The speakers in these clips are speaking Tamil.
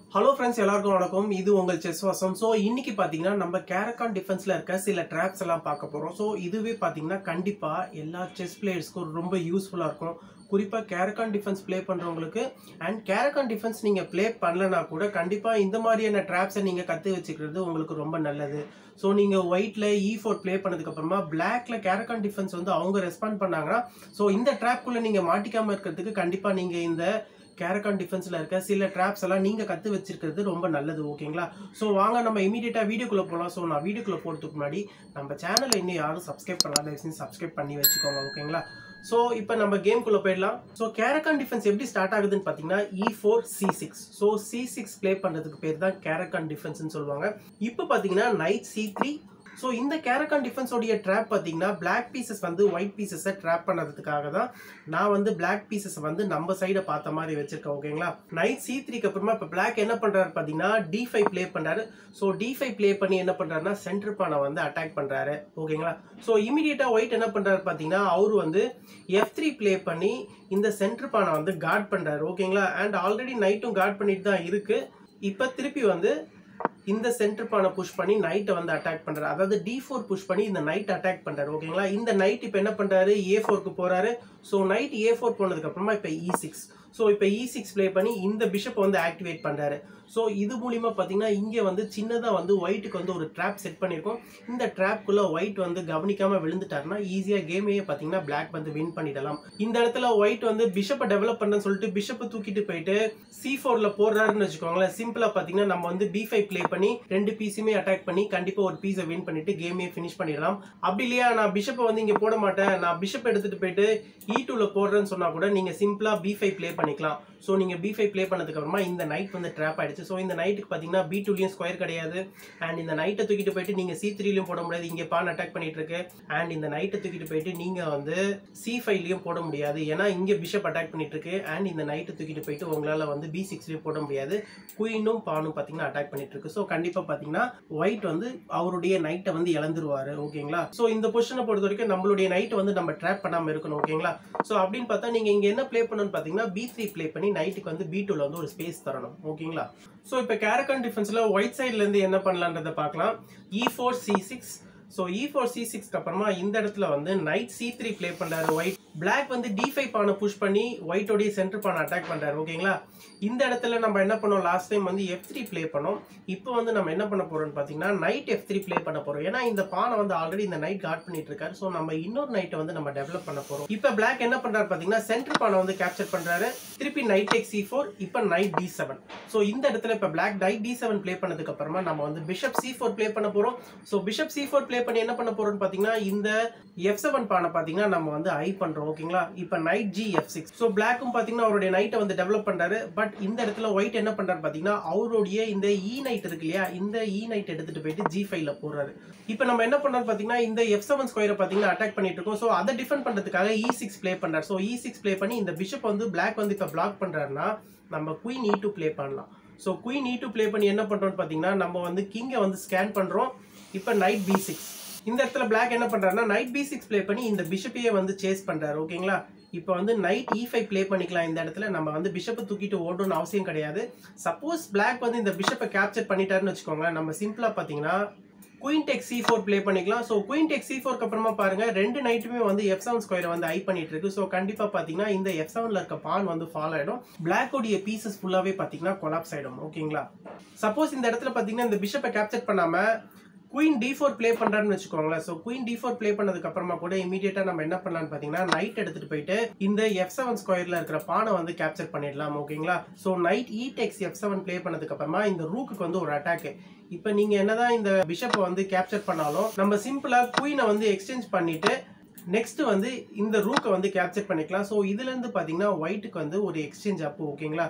ஹலோ ஃப்ரெண்ட்ஸ் எல்லாருக்கும் வணக்கம் இது உங்கள் செஸ் வாசம் ஸோ இன்னைக்கு பார்த்தீங்கன்னா நம்ம கேரக்கான் டிஃபென்ஸில் இருக்க சில ட்ராப்ஸ் எல்லாம் பார்க்க போகிறோம் ஸோ இதுவே பார்த்தீங்கன்னா கண்டிப்பாக எல்லா செஸ் பிளேயர்ஸ்க்கும் ரொம்ப யூஸ்ஃபுல்லாக இருக்கும் குறிப்பாக கேரக்கான் டிஃபென்ஸ் ப்ளே பண்ணுறவங்களுக்கு அண்ட் கேரக்கான் டிஃபென்ஸ் நீங்கள் ப்ளே பண்ணலனா கூட கண்டிப்பாக இந்த மாதிரியான ட்ராப்ஸை நீங்கள் கற்று வச்சுக்கிறது உங்களுக்கு ரொம்ப நல்லது ஸோ நீங்கள் ஒயிட்டில் இ ஃபோர் ப்ளே பண்ணதுக்கப்புறமா பிளாக்ல கேரக்கான் டிஃபென்ஸ் வந்து அவங்க ரெஸ்பாண்ட் பண்ணாங்கன்னா ஸோ இந்த ட்ராப்குள்ளே நீங்கள் மாட்டிக்காமல் இருக்கிறதுக்கு கண்டிப்பாக நீங்கள் இந்த கேரக்கான் டிஃபென்ஸில் இருக்க சில ட்ராப்ஸ் எல்லாம் நீங்கள் கற்று வச்சிருக்கிறது ரொம்ப நல்லது ஓகேங்களா ஸோ வாங்க நம்ம இமீடியட்டாக வீடியோக்குள்ளே போகலாம் ஸோ நான் வீடியோக்குள்ளே போகிறதுக்கு முன்னாடி நம்ம சேனலை இன்னும் யாரும் சப்ஸ்கிரைப் பண்ணலாம் தயவுசெய்து சப்ஸ்கிரைப் பண்ணி வச்சுக்கோங்க ஓகேங்களா ஸோ இப்போ நம்ம கேம்குள்ளே போயிடலாம் ஸோ கேரக்கான் டிஃபென்ஸ் எப்படி ஸ்டார்ட் ஆகுதுன்னு பார்த்தீங்கன்னா e four C six so c six play பண்ணுறதுக்கு பேர் தான் கேரக்கான் டிஃபென்ஸ்னு சொல்லுவாங்க இப்போ பார்த்தீங்கன்னா நைட் சி த்ரீ ஸோ இந்த கேரக்கான் டிஃபென்ஸோடைய ட்ராப் பார்த்தீங்கன்னா பிளாக் பீசஸ் வந்து ஒயிட் பீசஸை ட்ராப் பண்ணதுக்காக தான் நான் வந்து பிளாக் பீசஸ் வந்து நம்ம சைடை பார்த்த மாதிரி வச்சிருக்கேன் ஓகேங்களா நைட் சி த்ரீக்கு அப்புறமா இப்போ பிளாக் என்ன பண்ணுறாரு பார்த்தீங்கன்னா டி ஃபைவ் ப்ளே பண்ணுறாரு ஸோ டி ஃபைவ் ப்ளே பண்ணி என்ன பண்ணுறாருன்னா சென்டர் பானை வந்து அட்டாக் பண்ணுறாரு ஓகேங்களா ஸோ இமீடியட்டாக ஒயிட் என்ன பண்ணுறாரு பார்த்தீங்கன்னா அவர் வந்து எஃப் த்ரீ ப்ளே பண்ணி இந்த சென்டர் பானை வந்து கார்ட் பண்ணுறாரு ஓகேங்களா அண்ட் ஆல்ரெடி நைட்டும் கார்ட் பண்ணிட்டு தான் இருக்குது இப்போ திருப்பி வந்து இந்த சென்டர் பானை புஷ் பண்ணி நைட்டை வந்து அட்டாக் பண்றாரு அதாவது டி ஃபோர் புஷ் பண்ணி இந்த நைட் அட்டாக் பண்றாரு ஓகேங்களா இந்த நைட் இப்போ என்ன பண்றாரு ஏ ஃபோருக்கு போறாரு ஸோ நைட் ஏ ஃபோர் போனதுக்கு அப்புறமா இப்போ இ சிக்ஸ் ஸோ இப்போ இ சிக்ஸ் ப்ளே பண்ணி இந்த பிஷப் வந்து ஆக்டிவேட் பண்றாரு ஸோ இது மூலியமா பார்த்தீங்கன்னா இங்கே வந்து சின்னதாக வந்து ஒயிட்டுக்கு வந்து ஒரு ட்ராப் செட் பண்ணியிருக்கோம் இந்த ட்ராப்குள்ள ஒயிட் வந்து கவனிக்காம விழுந்துட்டாருன்னா ஈஸியாக கேமையே பார்த்தீங்கன்னா பிளாக் வந்து வின் பண்ணிடலாம் இந்த இடத்துல ஒயிட் வந்து பிஷப்பை டெவலப் பண்ணுன்னு சொல்லிட்டு பிஷப்பை தூக்கிட்டு போயிட்டு சி ஃபோரில் போடுறாருன்னு வச்சுக்கோங்களேன் சிம்பிளாக பார்த்தீங்கன்னா நம்ம வந்து பி ஃபைவ் ப்ளே பண்ணி ரெண்டு பீஸுமே அட்டாக் பண்ணி கண்டிப்பாக ஒரு பீஸை வின் பண்ணிட்டு கேமையே ஃபினிஷ் பண்ணிடலாம் அப்படி இல்லையா நான் பிஷப்பை வந்து இங்கே போட மாட்டேன் நான் பிஷப் எடுத்துட்டு போயிட்டு இ டூவில் போடுறேன்னு சொன்னால் கூட நீங்கள் சிம்பிளாக பி ஃபைவ் ப்ளே பண்ணிக்கலாம் ஸோ நீங்கள் பி ஃபைவ் ப்ளே பண்ணதுக்கு அப்புறமா இந்த நைட் வந்து ட்ராப் ஆயிடுச்சு ஸோ இந்த நைட்டுக்கு பார்த்தீங்கன்னா பி டூலையும் ஸ்கொயர் கிடையாது அண்ட் இந்த நைட்டை தூக்கிட்டு போயிட்டு நீங்கள் சி த்ரீலையும் போட முடியாது இங்கே பான் அட்டாக் பண்ணிட்டு இருக்கு அண்ட் இந்த நைட்டை தூக்கிட்டு போயிட்டு நீங்கள் வந்து சி ஃபைவ்லையும் போட முடியாது ஏன்னா இங்கே பிஷப் அட்டாக் பண்ணிட்டு இருக்கு அண்ட் இந்த நைட்டை தூக்கிட்டு போயிட்டு உங்களால் வந்து பி சிக்ஸ்லையும் போட முடியாது குயினும் பானும் பார்த்தீங்கன்னா அட்டாக் பண்ணிட்டு இருக்கு ஸோ கண்டிப்பாக பார்த்தீங்கன்னா ஒயிட் வந்து அவருடைய நைட்டை வந்து இழந்துருவாரு ஓகேங்களா ஸோ இந்த பொசிஷனை பொறுத்த வரைக்கும் நம்மளுடைய நைட்டை வந்து நம்ம ட்ராப் பண்ணாமல் இருக்கணும் ஓகேங்களா ஸோ அப்படின்னு பார்த்தா நீங்கள் இங்கே என்ன ப்ளே பண்ணணும்னு பார்த்தீங்கன்னா பி த்ரீ ப்ளே பண்ணி நைட்டுக்கு வந்து பி டூவில் வந்து ஒரு ஸ்பேஸ் தரணும் ஓகேங்களா ஸோ இப்போ கேரக்கன் டிஃபென்ஸில் ஒயிட் சைட்லேருந்து என்ன பண்ணலான்றதை பார்க்கலாம் இ four C six so e four c சிக்ஸ்க்கு அப்புறமா இந்த இடத்துல வந்து நைட் சி த்ரீ ப்ளே பண்ணுறாரு ஒயிட் பிளாக் வந்து டி ஃபைவ் பானை புஷ் பண்ணி ஒயிட்டோடைய சென்டர் பானை அட்டாக் பண்ணுறாரு ஓகேங்களா இந்த இடத்துல நம்ம என்ன பண்ணோம் லாஸ்ட் டைம் வந்து எஃப் த்ரீ ப்ளே பண்ணோம் இப்போ வந்து நம்ம என்ன பண்ண போறோம்னு பார்த்தீங்கன்னா நைட் எஃப் த்ரீ ப்ளே பண்ண போறோம் ஏன்னா இந்த பானை வந்து ஆல்ரெடி இந்த நைட் கார்ட் பண்ணிட்டு இருக்காரு ஸோ நம்ம இன்னொரு நைட்டை வந்து நம்ம டெவலப் பண்ண போறோம் இப்போ பிளாக் என்ன பண்றாரு பார்த்தீங்கன்னா சென்டர் பானை வந்து கேப்சர் பண்றாரு திருப்பி நைட் எக்ஸ் சி ஃபோர் இப்போ நைட் டி செவன் ஸோ இந்த இடத்துல இப்போ black knight d seven play பண்ணதுக்கு அப்புறமா நம்ம வந்து பிஷப் சி ஃபோர் ப்ளே பண்ண போறோம் so bishop C four play பண்ணி என்ன பண்ண போறோம்னு பார்த்தீங்கன்னா இந்த எஃப் செவன் பானை பார்த்தீங்கன்னா நம்ம வந்து ஐ பண்றோம் ஓகேங்களா இப்போ knight G f six so பிளாக்கும் பார்த்தீங்கன்னா அவருடைய நைட்டை வந்து டெவலப் பண்றாரு பட் இந்த இடத்துல ஒயிட் என்ன பண்றாரு பார்த்தீங்கன்னா அவருடைய இந்த இ நைட் இருக்கு இல்லையா இந்த இ நைட் எடுத்துட்டு போயிட்டு ஜி ஃபைவ்ல போடுறாரு இப்போ நம்ம என்ன பண்றோம் பார்த்தீங்கன்னா இந்த எஃப் செவன் ஸ்கொயரை பார்த்தீங்கன்னா அட்டாக் பண்ணிட்டு இருக்கோம் ஸோ அதை டிஃபெண்ட் பண்றதுக்காக இ சிக்ஸ் ப்ளே பண்றாரு ஸோ இ சிக்ஸ் ப்ளே பண்ணி இந்த பிஷப் வந்து பிளாக் வந்து இப்போ பிளாக் பண்றாருன்னா நம்ம குயின் இ டூ ப்ளே பண்ணலாம் so queen e two play பண்ணி என்ன பண்றோம்னு பார்த்தீங்கன்னா நம்ம வந்து கிங்கை வந்து ஸ்கேன் பண்றோம் இப்போ நைட் பி சிக்ஸ் இந்த இடத்துல பிளாக் என்ன பண்றாருன்னா நைட் பி சிக்ஸ் ப்ளே பண்ணி இந்த பிஷப்பையே வந்து சேஸ் பண்றாரு ஓகேங்களா இப்போ வந்து நைட் இ ஃபைவ் ப்ளே பண்ணிக்கலாம் இந்த இடத்துல நம்ம வந்து பிஷப்பை தூக்கிட்டு ஓடணும்னு அவசியம் கிடையாது சப்போஸ் பிளாக் வந்து இந்த பிஷப்பை கேப்சர் பண்ணிட்டாருன்னு வச்சுக்கோங்க நம்ம சிம்பிளா பார்த்தீங்கன்னா queen takes c four play பண்ணிக்கலாம் ஸோ குயின் டெக் சி ஃபோருக்கு அப்புறமா பாருங்க ரெண்டு நைட்டுமே வந்து எஃப் செவன் ஸ்கொயரை வந்து ஐ பண்ணிட்டு இருக்கு ஸோ கண்டிப்பா பார்த்தீங்கன்னா இந்த எஃப் செவன்ல இருக்க பான் வந்து ஃபால் ஆயிடும் பிளாக்கோடைய பீசஸ் ஃபுல்லாவே பார்த்தீங்கன்னா கொலாப்ஸ் ஆயிடும் ஓகேங்களா சப்போஸ் இந்த இடத்துல பார்த்தீங்கன்னா இந்த பிஷப்பை கேப்சர் பண்ணாம குயின் டி ஃபோர் ப்ளே பண்ணுறான்னு வச்சுக்கோங்களேன் so queen d four play பண்ணதுக்கு அப்புறமா கூட இமீடியட்டாக நம்ம என்ன பண்ணலாம்னு பார்த்தீங்கன்னா நைட் எடுத்துட்டு போயிட்டு இந்த எஃப் செவன் ஸ்கொயரில் இருக்கிற பானை வந்து கேப்சர் பண்ணிடலாம் ஓகேங்களா so knight e takes F seven play பண்ணதுக்கு அப்புறமா இந்த ரூக்குக்கு வந்து ஒரு அட்டாக்கு இப்போ நீங்கள் என்னதான் இந்த பிஷப்பை வந்து கேப்சர் பண்ணாலும் நம்ம சிம்பிளாக குயினை வந்து எக்ஸ்சேஞ்ச் பண்ணிட்டு நெக்ஸ்ட் வந்து இந்த ரூக்கை வந்து கேப்சர் பண்ணிக்கலாம் ஸோ இதுலேருந்து பார்த்தீங்கன்னா ஒயிட்டுக்கு வந்து ஒரு எக்ஸ்சேஞ்ச் அப்பு ஓகேங்களா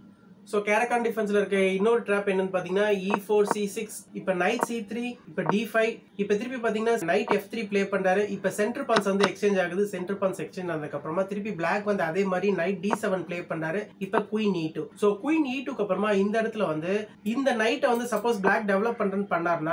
ஸோ கேரக்கான் டிஃபென்ஸ்ல இருக்க இன்னொரு ட்ராப் என்னன்னு பார்த்தீங்கன்னா இ ஃபோர் சி சிக்ஸ் இப்போ நைட் சி த்ரீ இப்போ டி ஃபைவ் இப்போ திருப்பி பார்த்தீங்கன்னா நைட் எஃப் த்ரீ ப்ளே பண்ணுறாரு இப்போ சென்டர் பான்ஸ் வந்து எக்ஸ்சேஞ்ச் ஆகுது சென்டர் பான்ஸ் எக்ஸ்சேஞ்ச் ஆனதுக்கப்புறமா திருப்பி பிளாக் வந்து அதே மாதிரி நைட் டி செவன் ப்ளே பண்ணாரு இப்போ queen e two so queen e டூக்கு அப்புறமா இந்த இடத்துல வந்து இந்த நைட்டை வந்து சப்போஸ் பிளாக் டெவலப் பண்ணுறேன்னு பண்ணார்னா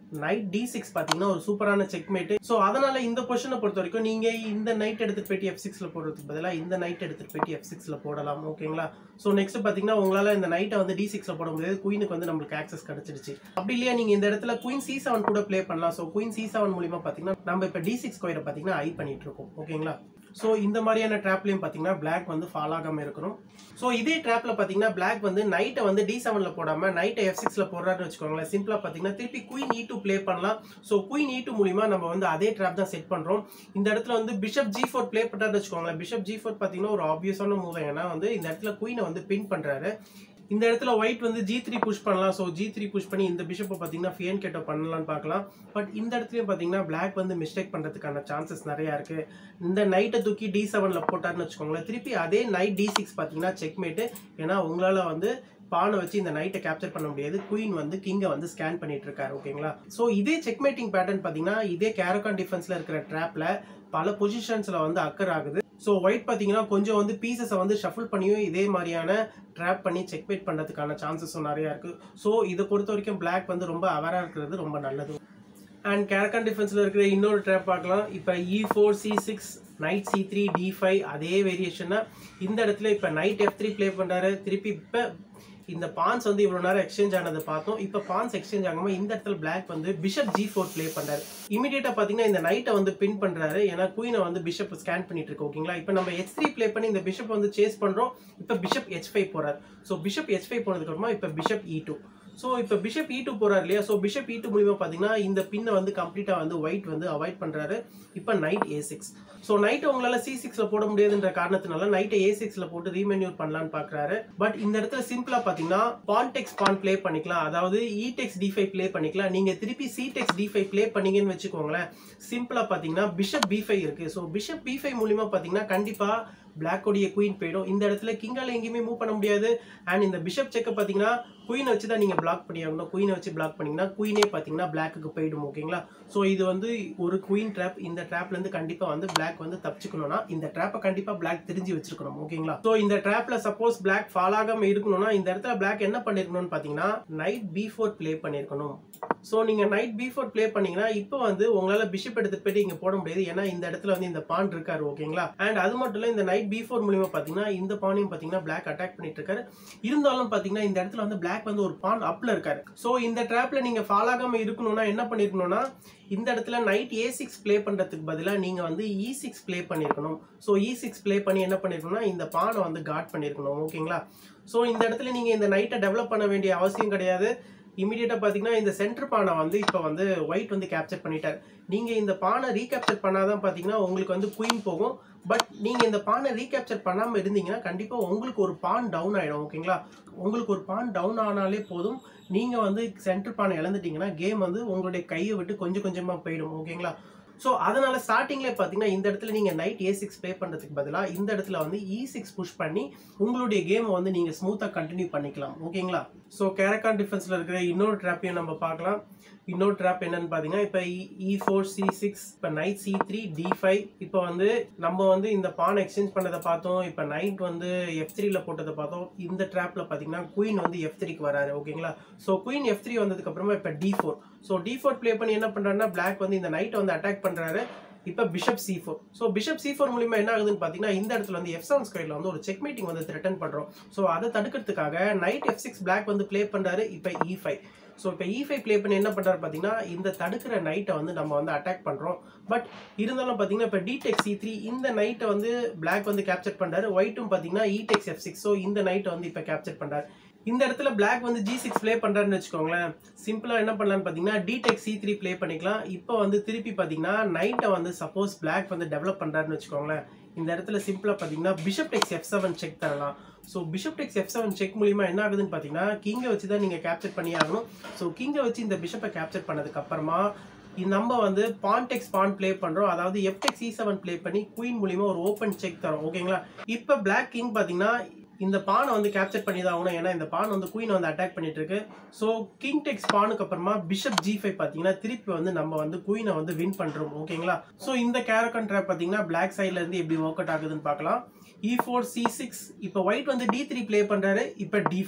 நைட் டி சிக்ஸ் பார்த்தீங்கன்னா ஒரு சூப்பரான செக்மேட் ஸோ அதனால இந்த பொசிஷனை பொறுத்த வரைக்கும் நீங்க இந்த நைட் எடுத்துட்டு போயிட்டு எஃப் சிக்ஸ்ல போடுறதுக்கு பதிலாக இந்த நைட் எடுத்துட்டு போயிட்டு எஃப் சிக்ஸ்ல போடலாம் ஓகேங்களா ஸோ நெக்ஸ்ட் பார்த்தீங்கன்னா உங்களால இந்த நைட்டை வந்து டி சிக்ஸ்ல போட முடியாது குயினுக்கு வந்து நம்மளுக்கு ஆக்சஸ் கிடைச்சிருச்சு அப்படி இல்லையா நீங்க இந்த இடத்துல குயின் சி செவன் கூட ப்ளே பண்ணலாம் ஸோ குயின் சி செவன் மூலியமா பார்த்தீங்கன்னா நம்ம இப்போ டி சிக்ஸ் கோயரை பார்த்தீங்கன்னா ஐ பண்ணிட்டு இருக்கோம் ஓகேங்களா ஸோ இந்த மாதிரியான ட்ராப்லையும் பார்த்தீங்கன்னா பிளாக் வந்து ஃபால் ஆகாமல் இருக்கணும் ஸோ இதே ட்ராப்ல பார்த்தீங்கன்னா பிளாக் வந்து நைட்டை வந்து டி செவனில் போடாமல் நைட்டை எஃப் சிக்ஸில் போடுறாருன்னு வச்சுக்கோங்களேன் சிம்பிளாக பார்த்தீங்கன்னா திருப்பி குயின் இ டூ ப்ளே பண்ணலாம் ஸோ குயின் இ டூ மூலிமா நம்ம வந்து அதே ட்ராப் தான் செட் பண்ணுறோம் இந்த இடத்துல வந்து பிஷப் ஜி ஃபோர் ப்ளே பண்ணுறாருன்னு வச்சுக்கோங்களேன் பிஷப் ஜி ஃபோர் பார்த்தீங்கன்னா ஒரு ஆப்வியஸான மூவ் ஏன்னா வந்து இந்த இடத்துல குயினை வந்து பின் பண்ணுறாரு இந்த இடத்துல ஒயிட் வந்து ஜி த்ரீ புஷ் பண்ணலாம் ஸோ ஜி த்ரீ புஷ் பண்ணி இந்த பிஷப்பை பார்த்தீங்கன்னா ஃபியன் கேட்டோ பண்ணலாம்னு பார்க்கலாம் பட் இந்த இடத்துலையும் பார்த்தீங்கன்னா பிளாக் வந்து மிஸ்டேக் பண்ணுறதுக்கான சான்சஸ் நிறையா இருக்குது இந்த நைட்டை தூக்கி டி செவனில் போட்டார்னு வச்சுக்கோங்களேன் திருப்பி அதே நைட் டி சிக்ஸ் பார்த்தீங்கன்னா செக்மேட்டு ஏன்னா உங்களால் வந்து பானை வச்சு இந்த நைட்டை கேப்சர் பண்ண முடியாது குயின் வந்து கிங்கை வந்து ஸ்கேன் பண்ணிட்டு இருக்காரு ஓகேங்களா ஸோ இதே செக்மேட்டிங் பேட்டர்ன் பார்த்தீங்கன்னா இதே கேரகான் டிஃபென்ஸில் இருக்கிற ட்ராப்ல பல பொசிஷன்ஸில் வந்து அக்கர் ஆகுது ஸோ ஒயிட் பார்த்தீங்கன்னா கொஞ்சம் வந்து பீசஸை வந்து ஷஃபிள் பண்ணியும் இதே மாதிரியான ட்ராப் பண்ணி செக்மேட் பண்ணுறதுக்கான சான்சஸும் நிறையா இருக்குது ஸோ இதை பொறுத்த வரைக்கும் பிளாக் வந்து ரொம்ப அவராக இருக்கிறது ரொம்ப நல்லது அண்ட் கேரக்கான் டிஃபென்ஸில் இருக்கிற இன்னொரு ட்ராப் பார்க்கலாம் இப்போ இ four C six knight C three D five அதே வேரியேஷன்னா இந்த இடத்துல இப்போ நைட் எஃப் த்ரீ ப்ளே பண்ணுறாரு திருப்பி இப்போ இந்த பான்ஸ் வந்து இவ்வளோ நேரம் எக்ஸ்சேஞ்ச் ஆனதை பார்த்தோம் இப்போ பான்ஸ் எக்ஸ்சேஞ்ச் ஆகாமல் இந்த இடத்துல பிளாக் வந்து பிஷப் ஜி ஃபோர் ப்ளே பண்ணுறாரு இமீடியட்டாக பார்த்தீங்கன்னா இந்த நைட்டை வந்து பின் பண்ணுறாரு ஏன்னா குயினை வந்து பிஷப் ஸ்கேன் பண்ணிட்டு இருக்கு ஓகேங்களா இப்போ நம்ம எச் த்ரீ ப்ளே பண்ணி இந்த பிஷப் வந்து சேஸ் பண்ணுறோம் இப்போ பிஷப் எச் ஃபைவ் போகிறார் ஸோ பிஷப் எச் ஃபைவ் போனதுக்கப்புறமா இப்போ பிஷப் இ டூ ஸோ இப்போ பிஷப் இ டூ போறாரு இல்லையா ஸோ பிஷப் இ டூ மூலியமா பார்த்தீங்கன்னா இந்த பின்னை வந்து கம்ப்ளீட்டாக வந்து ஒயிட் வந்து அவாய்ட் பண்ணுறாரு இப்போ knight a six so knight உங்களால் சி சிக்ஸில் போட முடியாதுன்ற காரணத்தினால நைட்டை ஏ சிக்ஸில் போட்டு ரீமென்யூர் பண்ணலான்னு பார்க்குறாரு பட் இந்த இடத்துல சிம்பிளாக பார்த்தீங்கன்னா பான்டெக்ஸ் பான் ப்ளே பண்ணிக்கலாம் அதாவது இடெக்ஸ் டி ஃபைவ் ப்ளே பண்ணிக்கலாம் நீங்கள் திருப்பி சிடெக்ஸ் டி ஃபைவ் ப்ளே பண்ணீங்கன்னு வச்சுக்கோங்களேன் சிம்பிளாக பார்த்தீங்கன்னா பிஷப் பி ஃபைவ் இருக்குது ஸோ பிஷப் பி ஃபைவ் மூலியமா பார்த்தீங்கன்னா கண்டிப்பாக பிளாக்கோடைய குயின் போயிடும் இந்த இடத்துல கிங்கால எங்கேயுமே மூவ் பண்ண முடியாது அண்ட் இந்த பிஷப் செக்கை பார்த்தீங்கன்னா குயினை வச்சு தான் நீங்கள் பிளாக் பண்ணி ஆகணும் குயினை வச்சு பிளாக் பண்ணீங்கன்னா குயினே பார்த்தீங்கன்னா பிளாக்குக்கு போயிடும் ஓகேங்களா ஸோ இது வந்து ஒரு குயின் ட்ராப் இந்த ட்ராப்லேருந்து கண்டிப்பாக வந்து பிளாக் வந்து தப்பிச்சுக்கணும்னா இந்த ட்ராப்பை கண்டிப்பாக பிளாக் தெரிஞ்சு வச்சிருக்கணும் ஓகேங்களா ஸோ இந்த ட்ராப்ல சப்போஸ் பிளாக் ஃபால் ஆகாமல் இருக்கணும்னா இந்த இடத்துல பிளாக் என்ன பண்ணிருக்கணும்னு பார்த்தீங்கன்னா நைட் பி ஃபோர் ப்ளே பண்ணியிருக்கணும் ஸோ நீங்கள் நைட் பி ஃபோர் ப்ளே பண்ணீங்கன்னா இப்போ வந்து உங்களால் பிஷப் எடுத்துட்டு போயிட்டு இங்கே போட முடியாது ஏன்னா இந்த இடத்துல வந்து இந்த பான் இருக்காரு ஓகேங்களா அண்ட் அது மட்டும் இல்லை இந்த நைட் பி ஃபோர் மூலியமா பார்த்தீங்கன்னா இந்த பானையும் பார்த்தீங்கன்னா பிளாக் அட்டாக் பண்ணிட்டு இருக்காரு இருந்தாலும் பார்த்தீங்கன்னா இந்த இடத்துல வந்து பிளாக் வந்து ஒரு பான் அப்ல இருக்காரு ஸோ இந்த ட்ராப்ல நீங்க ஃபால் ஆகாம இருக்கணும்னா என்ன பண்ணிருக்கணும்னா இந்த இடத்துல நைட் ஏ சிக்ஸ் ப்ளே பண்றதுக்கு பதிலாக நீங்க வந்து இ சிக்ஸ் ப்ளே பண்ணிருக்கணும் ஸோ இ சிக்ஸ் ப்ளே பண்ணி என்ன பண்ணிருக்கணும்னா இந்த பானை வந்து காட் பண்ணிருக்கணும் ஓகேங்களா ஸோ இந்த இடத்துல நீங்க இந்த நைட்டை டெவலப் பண்ண வேண்டிய அவசியம் கிடையாது இமீடியட்டாக பார்த்தீங்கன்னா இந்த சென்டர் பானை வந்து இப்போ வந்து ஒயிட் வந்து கேப்சர் பண்ணிட்டார் நீங்கள் இந்த பானை ரீகேப்சர் பண்ணாதான் பார்த்தீங்கன்னா உங்களுக்கு வந்து குயின் போகும் பட் நீங்கள் இந்த பானை ரீகேப்சர் பண்ணாமல் இருந்தீங்கன்னா கண்டிப்பாக உங்களுக்கு ஒரு பான் டவுன் ஆகிடும் ஓகேங்களா உங்களுக்கு ஒரு பான் டவுன் ஆனாலே போதும் நீங்கள் வந்து சென்டர் பானை இழந்துட்டீங்கன்னா கேம் வந்து உங்களுடைய கையை விட்டு கொஞ்சம் கொஞ்சமாக போயிடும் ஓகேங்களா ஸோ அதனால ஸ்டார்டிங்ல பார்த்தீங்கன்னா இந்த இடத்துல நீங்க நைட் ஏ சிக்ஸ் ப்ளே பண்றதுக்கு பதிலாக இந்த இடத்துல வந்து இ சிக்ஸ் புஷ் பண்ணி உங்களுடைய கேமை வந்து நீங்க ஸ்மூத்தாக கண்டினியூ பண்ணிக்கலாம் ஓகேங்களா ஸோ கேரக்கான் டிஃபென்ஸ்ல இருக்கிற இன்னொரு ட்ராப்பையும் நம்ம பார்க்கலாம் இன்னொரு ட்ராப் என்னன்னு பார்த்தீங்கன்னா இப்போ இ ஃபோர் சி சிக்ஸ் இப்போ knight C three D five இப்போ வந்து நம்ம வந்து இந்த பான் எக்ஸ்சேஞ்ச் பண்ணதை பார்த்தோம் இப்போ நைட் வந்து எஃப் த்ரீல போட்டதை பார்த்தோம் இந்த ட்ராப்ல பார்த்தீங்கன்னா குயின் வந்து எஃப் த்ரீக்கு வராரு ஓகேங்களா ஸோ குயின் எஃப் த்ரீ வந்ததுக்கு அப்புறமா இப்போ D four so D four play பண்ணி என்ன பண்ணுறாருன்னா பிளாக் வந்து இந்த நைட்டை வந்து அட்டாக் பண்ணுறாரு இப்போ bishop C four so bishop C four மூலியமா என்ன ஆகுதுன்னு பார்த்தீங்கன்னா இந்த இடத்துல வந்து எஃப் செவன் ஸ்கொயரில் வந்து ஒரு செக் மீட்டிங் வந்து ரிட்டர்ன் பண்ணுறோம் ஸோ அதை தடுக்கிறதுக்காக நைட் எஃப் சிக்ஸ் பிளாக் வந்து ப்ளே பண்ணுறாரு இப்போ இ ஃபைவ் ஸோ இப்போ இ ஃபைவ் ப்ளே பண்ணி என்ன பண்ணுறாரு பார்த்தீங்கன்னா இந்த தடுக்கிற நைட்டை வந்து நம்ம வந்து அட்டாக் பண்ணுறோம் பட் இருந்தாலும் பார்த்தீங்கன்னா இப்போ டிடெக் சி த்ரீ இந்த நைட்டை வந்து பிளாக் வந்து கேப்சர் பண்ணுறாரு ஒயிட்டும் பார்த்தீங்கன்னா இடெக்ஸ் எஃப் சிக்ஸ் ஸோ இந்த நைட்டை வந்து இப்போ கேப்சர் பண்ணுறாரு இந்த இடத்துல பிளாக் வந்து ஜி சிக்ஸ் ப்ளே பண்ணுறாருன்னு வச்சுக்கோங்களேன் சிம்பிளாக என்ன பண்ணலான்னு பார்த்தீங்கன்னா டிடெக் சி த்ரீ ப்ளே பண்ணிக்கலாம் இப்போ வந்து திருப்பி பார்த்தீங்கன்னா நைட்டை வந்து சப்போஸ் பிளாக் வந்து டெவலப் பண்ணுறாருன்னு வச்சுக்கோங்களேன் இந்த இடத்துல சிம்பிளாக பார்த்தீங்கன்னா bishop takes F seven check தரலாம் so bishop takes F seven check மூலியமா என்ன ஆகுதுன்னு பார்த்தீங்கன்னா கிங்கை வச்சு தான் நீங்கள் கேப்சர் பண்ணி ஆகணும் ஸோ கிங்கை வச்சு இந்த பிஷப்பை கேப்சர் பண்ணதுக்கு அப்புறமா இது நம்ம வந்து பான்டெக்ஸ் பான் ப்ளே பண்றோம் அதாவது எஃப்டெக்ஸ் சி செவன் ப்ளே பண்ணி குயின் மூலியமா ஒரு ஓப்பன் செக் தரோம் ஓகேங்களா இப்போ பிளாக் கிங் பார்த்தீங்கன்னா இந்த பானை வந்து கேப்சர் பண்ணி தான் ஆகணும் ஏன்னா இந்த பான் வந்து குயின் வந்து அட்டாக் பண்ணிட்டு இருக்கு ஸோ கிங் டெக்ஸ் பானுக்கு அப்புறமா பிஷப் ஜி ஃபைவ் பார்த்தீங்கன்னா திருப்பி வந்து நம்ம வந்து குயினை வந்து வின் பண்றோம் ஓகேங்களா ஸோ இந்த கேரக்கன் ட்ராப் பார்த்தீங்கன்னா பிளாக் சைட்ல இருந்து எப்படி ஒர்க் அவுட் ஆகுதுன்னு பார்க்கலாம் இ ஃபோர் சி சிக்ஸ் இப்போ ஒயிட் வந்து டி த்ரீ ப்ளே பண்றாரு இப்போ டி ஃபைவ்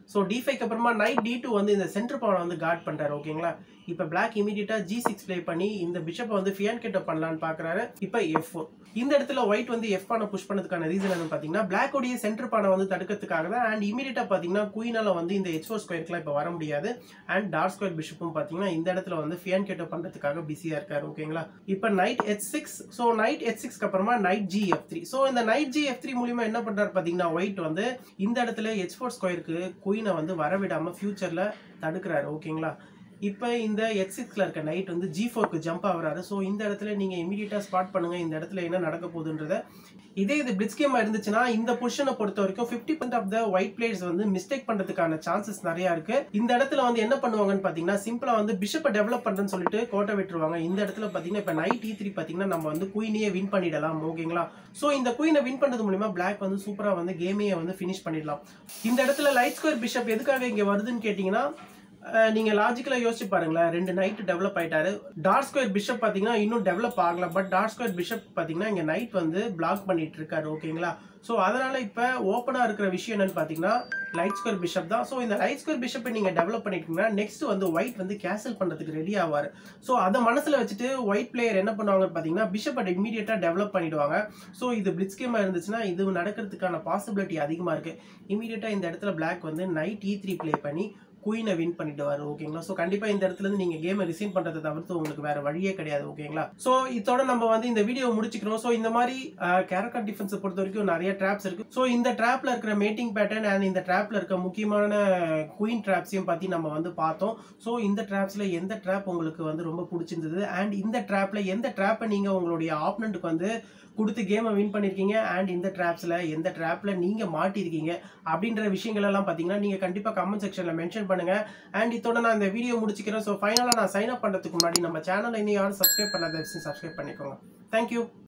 ஸோ டி ஃபைவ்க்கு அப்புறமா நைட் டி டூ வந்து இந்த சென்டர் பவனை வந்து கார்ட் பண்ணுறாரு ஓகேங்களா இப்போ பிளாக் இமீடியட்டாக ஜி சிக்ஸ் ப்ளே பண்ணி இந்த பிஷப்பை வந்து ஃபியான் கிட்ட பண்ணலான்னு பார்க்குறாரு இப்போ எஃப் ஃபோர் இந்த இடத்துல ஒயிட் வந்து எஃப் பானை புஷ் பண்ணதுக்கான ரீசன் என்னன்னு பார்த்தீங்கன்னா பிளாக் உடைய சென்டர் பானை வந்து தடுக்கிறதுக்காக தான் அண்ட் இமீடியட்டாக பார்த்தீங்கன்னா குயினால வந்து இந்த ஹெச் ஃபோர் ஸ்கொயருக்குலாம் இப்போ வர முடியாது அண்ட் டார்க் ஸ்கொயர் பிஷப்பும் பார்த்தீங்கன்னா இந்த இடத்துல வந்து ஃபியான் கிட்ட பண்ணுறதுக்காக பிஸியாக இருக்காரு ஓகேங்களா இப்போ knight H six so knight H சிக்ஸ்க்கு அப்புறமா knight G F three so இந்த நைட் ஜி எஃப் த்ரீ மூலியமா என்ன பண்ணுறாரு பார்த்தீங்கன்னா ஒயிட் வந்து இந்த இடத்துல ஹெச் ஃபோர் ஸ்கொயருக்கு குயினை வந்து வரவிடாமல் ஃபியூச்சரில் தடுக்கிறாரு ஓகேங்களா இப்போ இந்த எக்ஸ் சிக்ஸில் இருக்க நைட் வந்து ஜி ஃபோருக்கு ஜம்ப் ஆகுறாரு ஸோ இந்த இடத்துல நீங்கள் இமீடியட்டாக ஸ்பாட் பண்ணுங்க இந்த இடத்துல என்ன நடக்க போகுதுன்றத இதே இது பிளிட்ஸ் கேமாக இருந்துச்சுன்னா இந்த பொசிஷனை பொறுத்த வரைக்கும் fifty percent of the white players வந்து மிஸ்டேக் பண்ணுறதுக்கான சான்சஸ் நிறையா இருக்கு இந்த இடத்துல வந்து என்ன பண்ணுவாங்கன்னு பார்த்தீங்கன்னா சிம்பிளாக வந்து பிஷப்பை டெவலப் பண்ணுறேன்னு சொல்லிட்டு கோட்டை விட்டுருவாங்க இந்த இடத்துல பார்த்தீங்கன்னா இப்போ நைட் டி த்ரீ பார்த்தீங்கன்னா நம்ம வந்து குயினையே வின் பண்ணிடலாம் ஓகேங்களா ஸோ இந்த குயினை வின் பண்ணுறது மூலிமா பிளாக் வந்து சூப்பராக வந்து கேமையை வந்து ஃபினிஷ் பண்ணிடலாம் இந்த இடத்துல லைட் ஸ்கொயர் பிஷப் எதுக்காக இங்கே வருதுன்னு கேட்டிங்கன்னா அஹ் நீங்க லாஜிக்கலா யோசிச்சு பாருங்களேன் ரெண்டு நைட் டெவலப் ஆயிட்டாரு டார்க் ஸ்கொயர் பிஷப் பாத்தீங்கன்னா இன்னும் டெவலப் ஆகல பட் டார்க் ஸ்கொயர் பிஷப் பாத்தீங்கன்னா இங்க நைட் வந்து பிளாக் பண்ணிட்டு இருக்காரு ஓகேங்களா ஸோ அதனால இப்ப ஓப்பனா இருக்கிற விஷயம் என்னன்னு பாத்தீங்கன்னா லைட் ஸ்கொயர் பிஷப் தான் ஸோ இந்த லைட் ஸ்கொயர் பிஷப்பை நீங்க டெவலப் பண்ணிட்டீங்கன்னா நெக்ஸ்ட் வந்து ஒயிட் வந்து கேன்சல் பண்றதுக்கு ரெடி ஆவார் ஸோ அதை மனசுல வச்சுட்டு ஒயிட் பிளேயர் என்ன பண்ணுவாங்கன்னு பாத்தீங்கன்னா பிஷப்பை இமீடியட்டா டெவலப் பண்ணிடுவாங்க ஸோ இது பிளிட்ஸ் கேமா இருந்துச்சுன்னா இது நடக்கிறதுக்கான பாசிபிலிட்டி அதிகமா இருக்கு இமீடியட்டா இந்த இடத்துல பிளாக் வந்து நைட் இ த்ரீ ப்ளே பண்ணி குயினை வின் பண்ணிடுவார் ஓகேங்களா ஸோ கண்டிப்பா இந்த இடத்துல இருந்து நீங்க கேமை ரிசீவ் பண்றதை தவிர்த்து உங்களுக்கு வேற வழியே கிடையாது ஓகேங்களா ஸோ இதோட நம்ம வந்து இந்த வீடியோ முடிச்சுக்கிறோம் ஸோ இந்த மாதிரி கேரக்டர் டிஃபென்ஸை பொறுத்த வரைக்கும் நிறைய ட்ராப்ஸ் இருக்கு ஸோ இந்த ட்ராப்ல இருக்கிற மேட்டிங் பேட்டர்ன் அண்ட் இந்த ட்ராப்ல இருக்க முக்கியமான குயின் ட்ராப்ஸையும் பத்தி நம்ம வந்து பார்த்தோம் ஸோ இந்த ட்ராப்ஸ்ல எந்த ட்ராப் உங்களுக்கு வந்து ரொம்ப பிடிச்சிருந்தது அண்ட் இந்த ட்ராப்ல எந்த ட்ராப்பை நீங்க உங்களுடைய ஆப்னண்ட்டுக்கு வந்து கொடுத்து கேமை வின் பண்ணியிருக்கீங்க அண்ட் இந்த ட்ராப்ஸில் எந்த ட்ராப்பில் நீங்கள் மாட்டியிருக்கீங்க அப்படின்ற விஷயங்கள் எல்லாம் பார்த்தீங்கன்னா நீங்கள் கண்டிப்பாக கமெண்ட் செக்ஷனில் மென்ஷன் பண்ணுங்கள் அண்ட் இதோட நான் இந்த வீடியோ முடிச்சுக்கிறேன் ஸோ ஃபைனலாக நான் சைன் அப் பண்ணுறதுக்கு முன்னாடி நம்ம சேனலை இன்னும் யாரும் சப்ஸ்கிரைப் பண்ணாத சப்ஸ்கிரைப் பண்ணிக்கோங்க தேங்க்யூ